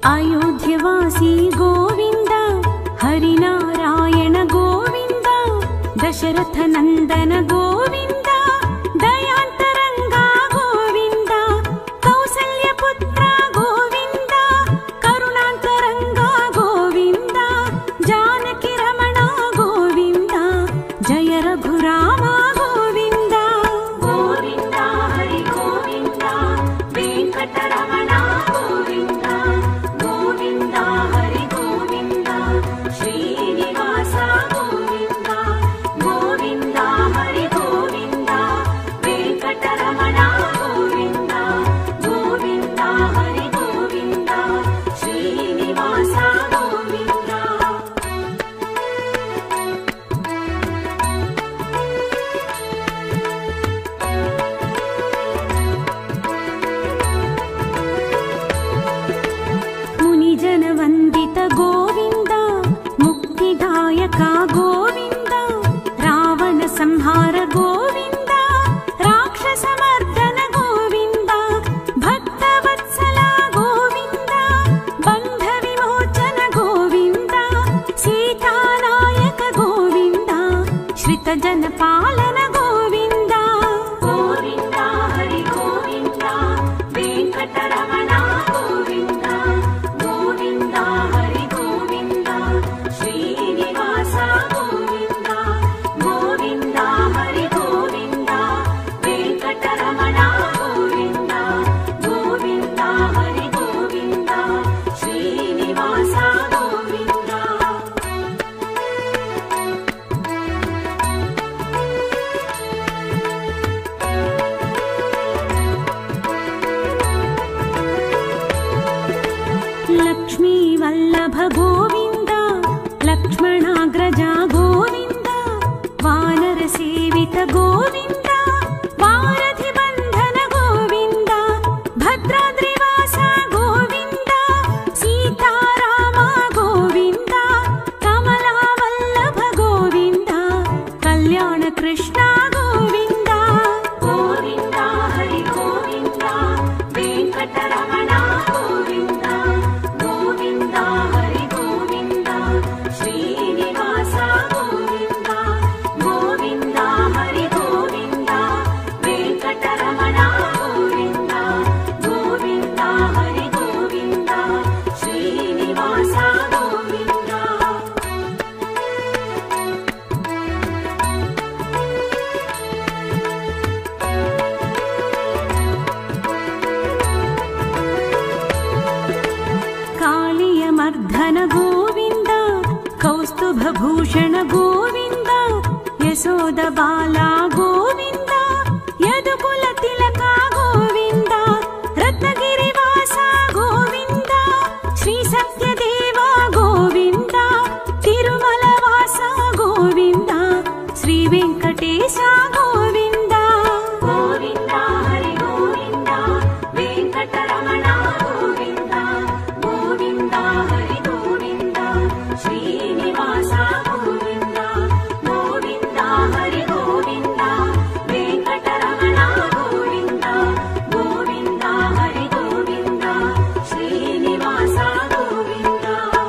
अयोध्यवासी गोविन्द हरिनारायण गोविन्द दशरथनन्दन गोविन्द दयान्तरङ्गा गोविन्द कौसल्यपुत्र गोविन्द करुणान्तरङ्गा गोविन्द जानकिरमणा गोविन्द जय रघुरामा गोविन्द गोविन्द हरि गोविन्द वेङ्कटरमण गोविन्द गोविन्द हरि गोविन्द श्रीनिवास गोविन्द गोविन्द हरि गोविन्द वेङ्कटरमण गोविन्द गोविन्द हरि गोविन्द श्रीनिवास गोविन्द मुनिजनवन्दित गोविन्द मुक्तिदायक गोविन्द रावणसंहार गोविन्द राक्षसमर्दन गोविन्द भक्तवत्सल गोविन्द बन्धविमोचन गोविन्द सीतानायक गोविन्द श्रितजनपालन गोविन्द गोविन्द हरि गोविन्द वेङ्कटरमण गोविन्द गोविन्द हरि गोविन्द श्रीनिवास गोविन्द गोविन्द हरि गोविन्द वेङ्कटरमण गोविन्द गोविन्द हरि गोविन्द श्रीनिवास गोविन्द लक्ष्मीवल्लभ गोविन्द लक्ष्मणाग्रजा गोविन्द वानरसेवित गोविन्द वारधिबन्धन गोविन्द भद्राद्रिवास गोविन्द सीताराम गोविन्द कमलावल्लभ गोविन्द कल्याणकृष्ण गोविन्द गोविन्द हरि गोविन्द वेङ्कटरमण गोविन्द गोविन्द हरि गोविन्द श्रीनिवास गोविन्द गोविन्द हरि गोविन्द वेङ्कटरमण गोविन्द गोविन्द हरि गोविन्द श्रीनिवास गोविन्द कालीयमर्धन गोविन्द कौस्तुभभूषण गोविन्द यशोदबाला गोविन्द यदुकुलतिलका गोविन्द रत्नगिरिवास गोविन्द श्रीसत्यदेवा गोविन्द तिरुमलवास गोविन्द श्रीवेङ्कटेश गोविन्द गोविन्द हरि गोविन्द वेङ्कटरमण गोविन्द गोविन्द हरि गोविन्द श्रीनिवास गोविन्द गोविन्द हरि गोविन्द वेङ्कटरमण गोविन्द गोविन्द हरि गोविन्द श्रीनिवास गोविन्द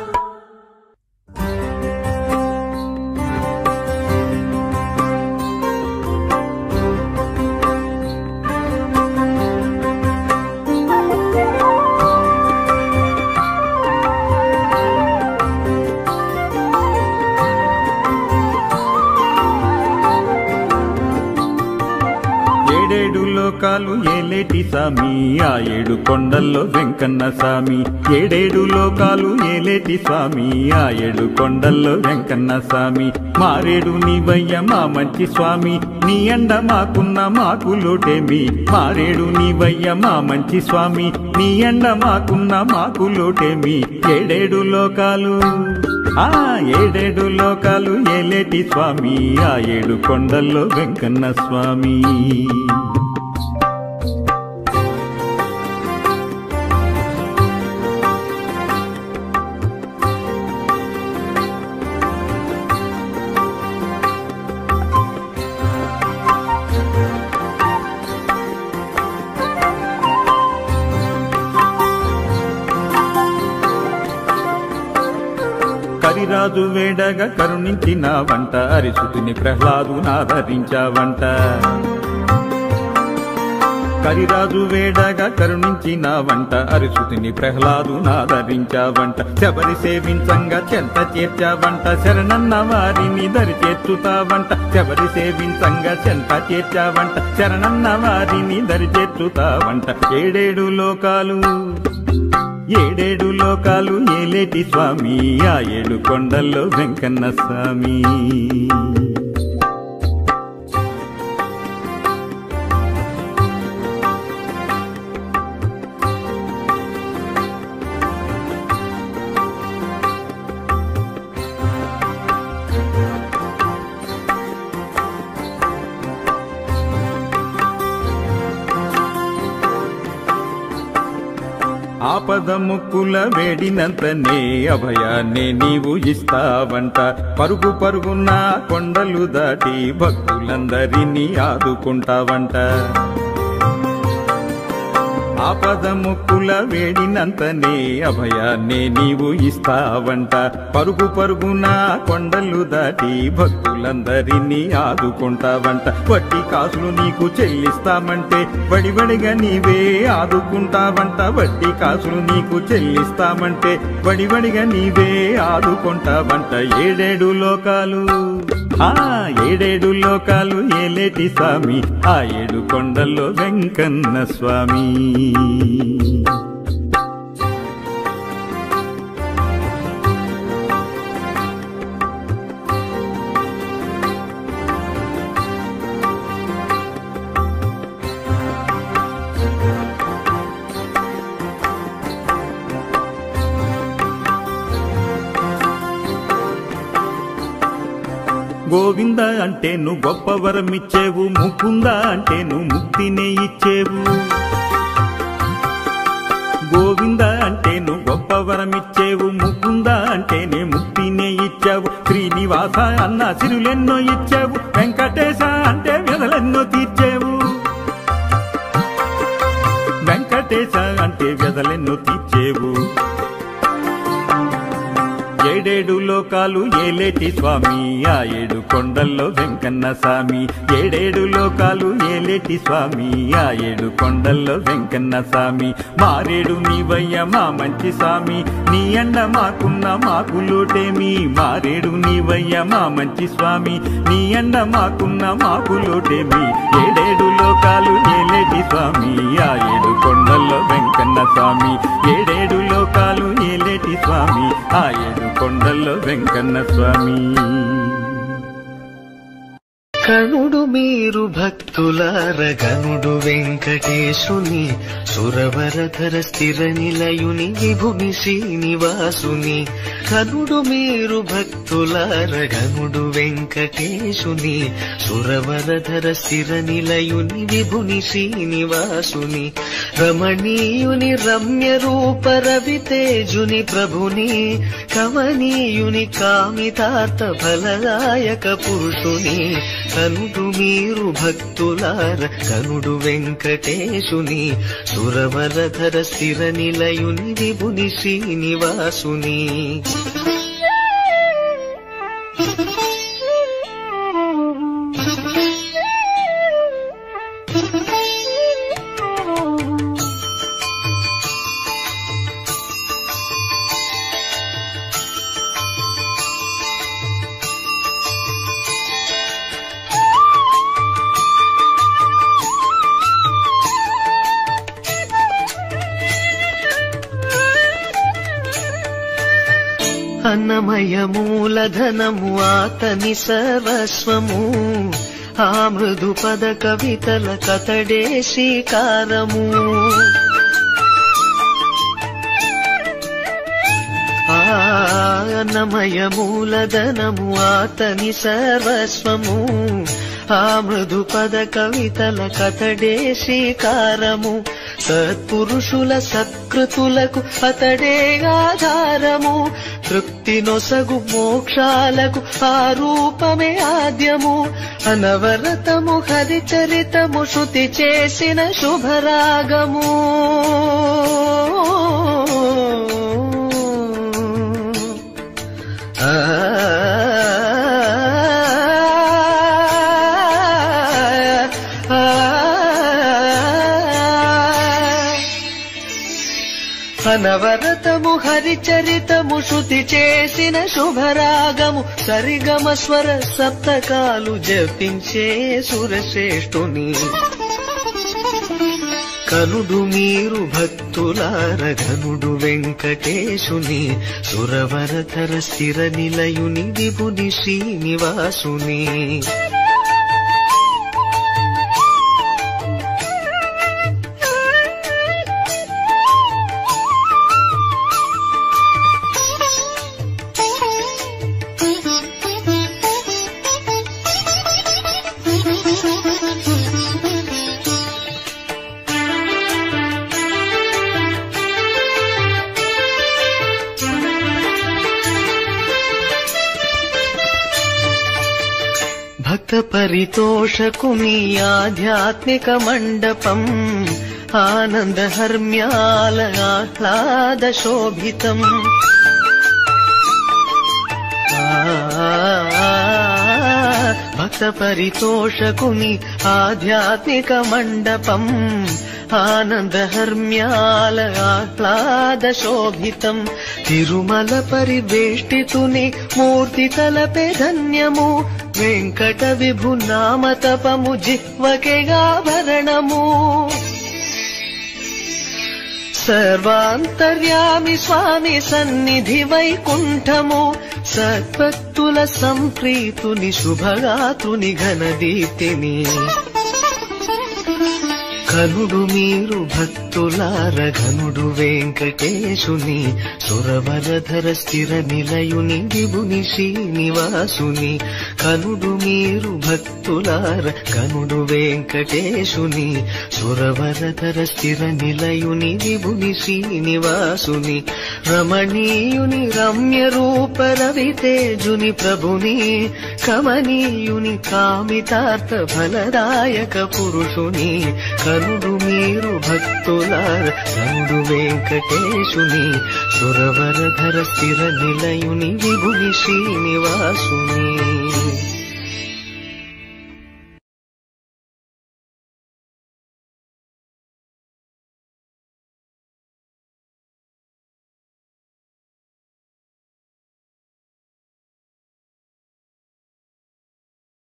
ఏడేడు లోకాలు ఏలేటి సామి ఆ ఏడు కొండల్లో వెంకన్న సామి ఏడేడు లోకాలు ఏలేటి స్వామి ఆ ఏడు కొండల్లో వెంకన్న సామి మారేడు నీవయ్య మా మంచి స్వామి నీ అండ మాకున్న మాకు లోటేమి మారేడు నీవయ్య మా మంచి స్వామి నీ అండ మాకున్న మాకు లోటేమి ఏడేడు లోకాలు ఆ ఏడేడు లోకాలు ఏలేటి స్వామి ఆ ఏడు కొండల్లో వెంకన్న స్వామి కవిరాజు వేడగా కరుణించిన వంట అరిసుతుని ప్రహ్లాదు నాదరించావంట కరిరాజు వేడగా కరుణించిన వంట అరిసుతిని ప్రహ్లాదు నాదరించావంట శబరి సేవించంగా చెంత చేర్చావంట శరణన్న వారిని దరి చేర్చుతావంట శబరి సేవించంగా చెంత చేర్చావంట శరణన్న వారిని దరి చేర్చుతావంట ఏడేడు లోకాలు ఏడేడు లోకాలు ఏలేటి స్వామి ఆ ఏడు కొండల్లో వెంకన్న స్వామి ఆపద ముక్కుల వేడినంతనే అభయాన్నే నీవు ఇస్తావంట పరుగు పరుగున కొండలు దాటి భక్తులందరినీ ఆదుకుంటావంట ఆపద ముక్కుల వేడినంతనే అభయాన్నే నీవు ఇస్తావంట పరుగు పరుగున కొండలు దాటి భక్తులందరినీ ఆదుకుంటావంట వడ్డీ కాసులు నీకు చెల్లిస్తామంటే వడివడిగా నీవే ఆదుకుంటావంట వడ్డీ కాసులు నీకు చెల్లిస్తామంటే వడివడిగా నీవే ఆదుకుంటావంట ఏడేడు లోకాలు ఆ ఏడేడు లోకాలు ఏలేటి స్వామి ఆ ఏడు కొండల్లో వెంకన్న స్వామి గోవింద అంటే నువ్వు గొప్ప వరమిచ్చేవు ముకుంద అంటే నువ్వు ముక్తినే ఇచ్చేవు గోవింద అంటే నువ్వు గొప్ప వరమిచ్చేవు ముకుంద అంటేనే ముక్తినే ఇచ్చావు శ్రీనివాస అన్న సిరులెన్నో ఇచ్చావు వెంకటేశ అంటే వ్యధలెన్నో తీర్చేవు వెంకటేశ అంటే వ్యధలెన్నో తీర్చేవు ఏడేడు లోకాలు ఏలేటి స్వామి ఆ ఏడు కొండల్లో వెంకన్న స్వామి ఏడేడు లోకాలు ఏలేటి స్వామి ఆ ఏడు కొండల్లో వెంకన్న స్వామి మారేడు నీవయ్య మా మంచి స్వామి నీ అండ మాకున్న మాకు లోటేమి మారేడు నీవయ్య మా మంచి స్వామి నీ అండ మాకున్న మాకు లోటేమి ఏడేడు లోకాలు ఏలేటి స్వామి ఆ ఏడు కొండల్లో వెంకన్న స్వామి ఏడేడు లోకాలు ఏలేటి స్వామి ఆ ఏడు కొండల్లో వెంకన్న స్వామి కనుడు మీరు భక్తులార గనుడు వెంకటేశుని సురవరధర స్థిర నిలయుని విభుని శ్రీనివాసుని కనుడు మీరు భక్తులార గనుడు వెంకటేశుని సురవరధర స్థిర నిలయుని విభుని శ్రీనివాసుని రమణీయుని రమ్య రూప రవితేజుని ప్రభుని కమనీయుని కామితార్థ ఫలదాయక పురుషుని కనుడు మీరు భక్తులార కనుడు వెంకటేశుని సురవరధర స్థిర నిలయుని విభుని శ్రీనివాసుని అన్నమయ మూలధనము ఆతని సర్వస్వము ఆ మృదు పద కవితల కతడే శ్రీకారము ఆ అన్నమయ మూలధనము ఆతని సర్వస్వము ఆ మృదు పద కవితల కతడే శ్రీకారము సత్పురుషుల సత్కృతులకు అతడే ఆధారము తృప్తి నొసగు మోక్షాలకు ఆ రూపమే ఆద్యము అనవరతము హరిచరితము శృతి చేసిన శుభరాగము ఆ అనవరతము హరిచరితము శృతి చేసిన శుభరాగము సరిగమ స్వర సప్తకాలు జపించే సురశ్రేష్ఠుని కనుడు మీరు భక్తులార ఘనుడు వెంకటేశుని సురవరతర స్థిర నిలయుని విభుని శ్రీనివాసుని భక్త పరితోషకుని ఆధ్యాత్మిక మండపం ఆనంద హర్మ్యాల ఆహ్లాద శోభితం భక్త పరితోషకుని ఆధ్యాత్మిక మండపం ఆనంద హర్మ్యాల ఆహ్లాద శోభితం తిరుమల పరివేష్టితుని మూర్తి తలపే ధన్యము వెంకట విభు నామ తపము జిహ్వకెగాభరణము సర్వాంతర్యామి స్వామి సన్నిధి వైకుంఠము సత్భక్తుల సంప్రీతుని శుభగాతుని ఘనదీప్తిని కనుడు మీరు భక్తులార ఘనుడు వెంకటేశుని సురవరధర స్థిర నిలయుని విభుని శ్రీనివాసుని కనుడు మీరు భక్తులార ఘనుడు వెంకటేశుని సురవరధర స్థిర నిలయుని విభుని శ్రీనివాసుని రమణీయుని రమ్య రూప రవితేజుని ప్రభుని కమనీయుని కామితార్థ ఫలదాయక పురుషుని కనుడు మీరు భక్తులార కనుడు వెంకటేశుని సురవరధర స్థిర నిలయుని విభుని శ్రీనివాసుని